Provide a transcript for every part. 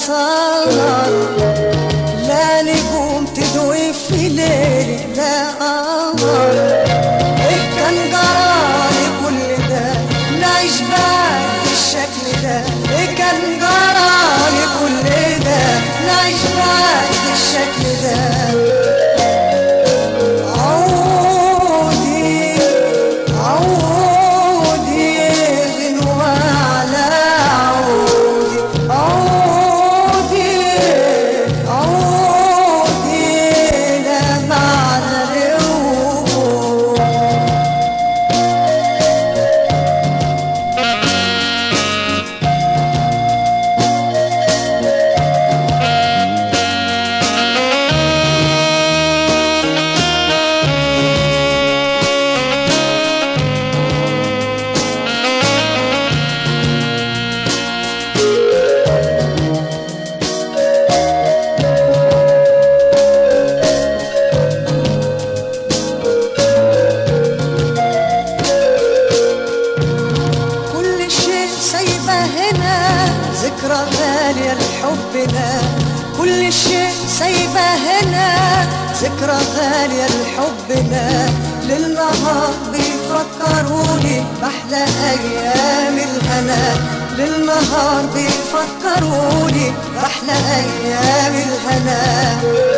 سهر لا نجوم تضوي في ليلي لا قمر ايه كان جرالي كل ده نعيش بقى بالشكل ده ايه كان جرالي كل ده نعيش بقى بالشكل ده عودي عودي غنوة على عودي عودي عودي لا معنى للوجود كل شيء سايبه هنا ذكرى غالية لحبنا كل شيء سايبه هنا ذكرى غالية لحبنا للنهار بيفكروني بأحلى أيام الهنا للنهار بيفكروني بأحلى أيام الهنا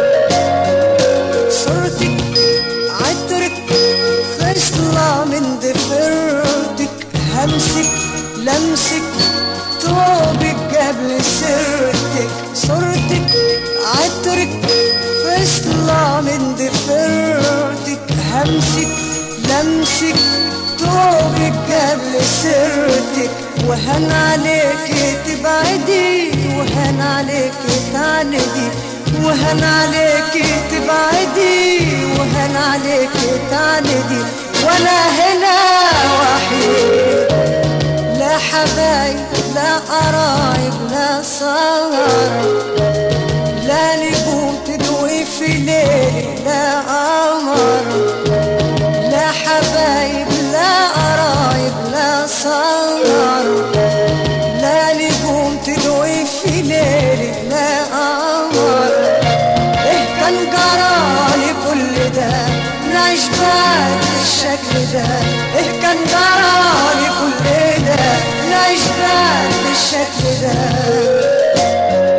صورتك عطرك خصلة من ضفيرتك همسك لمسك طوبك قبل سرتك صورتك عطرك خصلة من ضفيرتك همسك لمسك طوبك قبل سرتك وهن عليك تبعدي وهن عليك تعندي وهن عليك تبعدي وهن عليك تعندي وانا هنا وحيد لا حبايب لا قرايب لا صغار لا نجوم تدوي في ليلي لا قمر لا حبايب لا قرايب لا صغار لا نجوم تدوي في ليلي لا قمر ايه كان جرالي كل ده نعيش بعد بالشكل ده ايه كان جرالي كل ده نعيش بعد بالشكل ده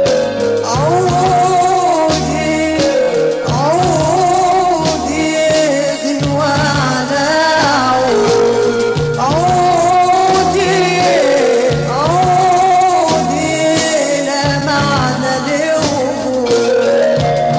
عودي عودي غنوة على عودي عودي عودي لا معنى لوجود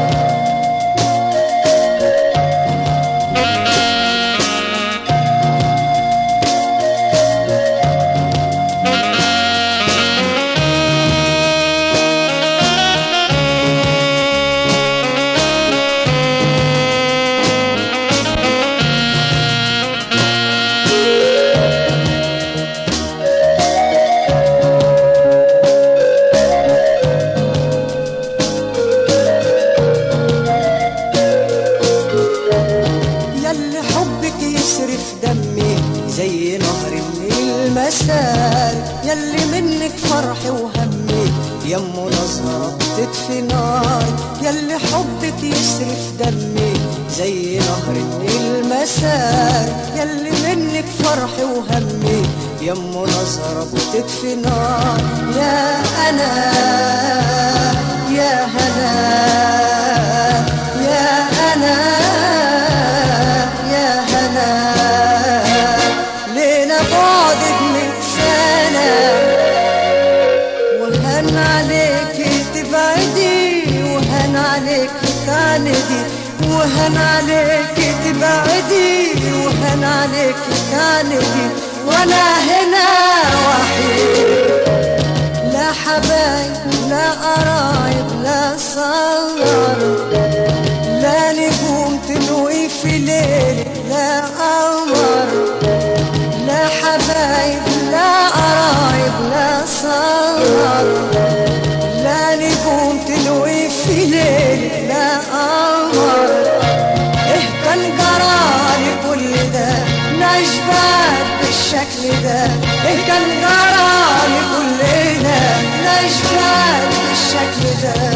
ياللي حبك يسرف دمي زي نهر النيل مسار ياللي منك فرحي وهمي يمه نظرة تطفي نار ياللي حبك يسرف دمي زي نهر النيل مسار ياللي منك فرحي وهمي يمه نظرة بتطفي نار يا أنا يا هنا يا أنا يا هنا لينا بعدك من سنة وهن عليك تبعدي وهن عليك تعندي وهن عليك تبعدي وهن عليك تعندي وانا هنا وحيد لا حبايب لا قرايب لا صغار لا نجوم تلوي في ليل لا قمر لا حبايب لا قرايب لا صغار لا نجوم تلوي في ليل لا قمر ايه كان جرالي كل ده نشبك بالشكل ده ايه كان جرالي كل ده نشبك بالشكل بالشكل ده